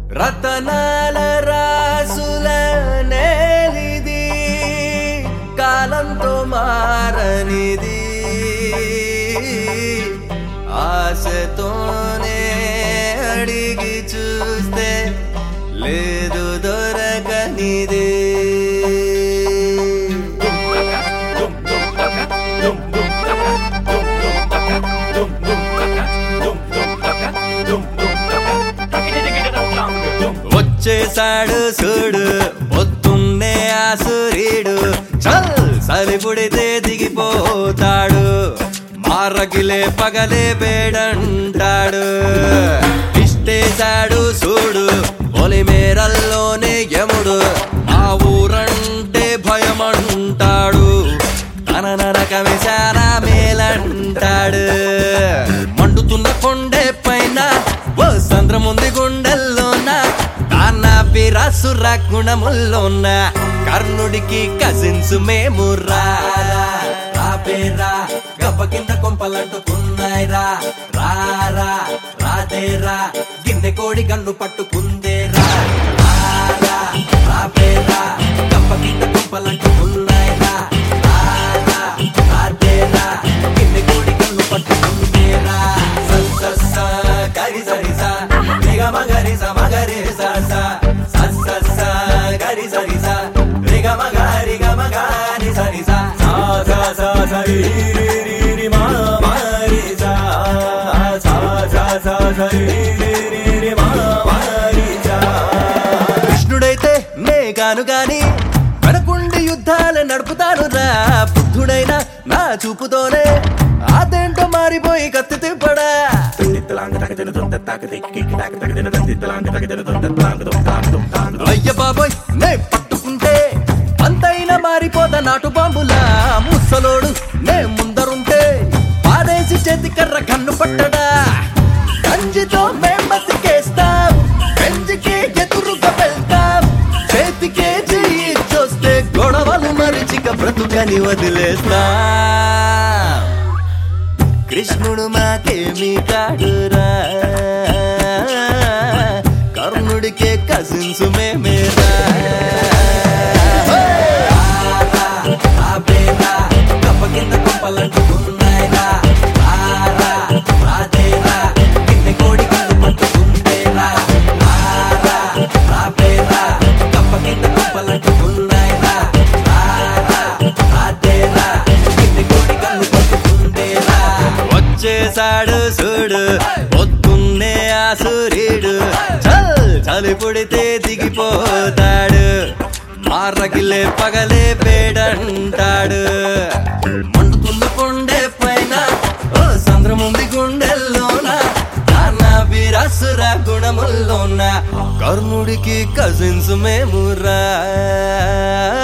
రతనాల రాసుల నేలిది కాలంతో మారనిది ఆశతోనే అడిగి చూస్తే లేదు దొరకనిదే వచ్చేసాడు చూడు పొద్దున్నే ఆ సూర్యుడు చల్ సలిపుడితే దిగిపోతాడు మారగిలే పగలే వేడంటాడు ఇష్టేశాడు చూడు పొలిమేరల్లోనే యముడు ఆ ఊరంటే భయమంటాడు తన నరకమే చాలా మేలంటాడు మండుతున్న కొండే పైన ఓ సంద్రముంది గుండెల్లోన దాన్న విరాసుర గుణముల్లోన కర్ణుడికి కజిన్స్ మేము రారా రాపేరా గబ్బ కింద కొంపలంటుకున్నాయిరా రారా రాదేరా గిన్నె కోడి గన్ను పట్టుకుందేరా రారా రాపేరా గబ్బ కింద కొంపలంటుకున్నాయిరా రారా రాదేరా గిన్నె కోడి గన్ను పట్టుకుందేరా స స స గరి సరి స రిగ మగరి స మగరి స స స స స గరి సరి స రిగ మగరి గ మగరి సరి స స స స స రి రి రి రి మా మా రి స స స స స రి రి రి రి మా మా రి స కృష్ణుడైతే నే కాను గాని వెనకుండి యుద్ధాలు నడుపుతాను రా బుద్ధుడైనా నా చూపుతోనే అదేంటో మారిపోయి కత్తి తిప్పడా అయ్య బాబోయ్ నే పట్టుకుంటే అంతైనా మారిపోతా నాటు బాంబులా ముసలోడు నే ముందరుంటే పాడేసి చేతి కర్ర కన్ను పట్టడా కంజితో మేం బతికేస్తాం పెంజికి ఎదురుగా వెళ్తాం చేతికే చెయ్యి చూస్తే గొడవలు మరిచిక బ్రతుకని వదిలేస్తాం కృష్ణుడు మాకేమి కాడురా కర్ణుడికే కజిన్స్ మేమేరా వచ్చేసాడు చూడు పొద్దున్నే ఆ సూర్యుడు చల్ చలి పుడితే దిగిపోతాడు మారగిలే పగలే వేడంటాడు మండుతున్న కొండే పైన ఓ సంద్రముంది గుండెల్లోన నాన్న వీరాసుర గుణముల్లోన కర్ణుడికి కజిన్స్ మేము రా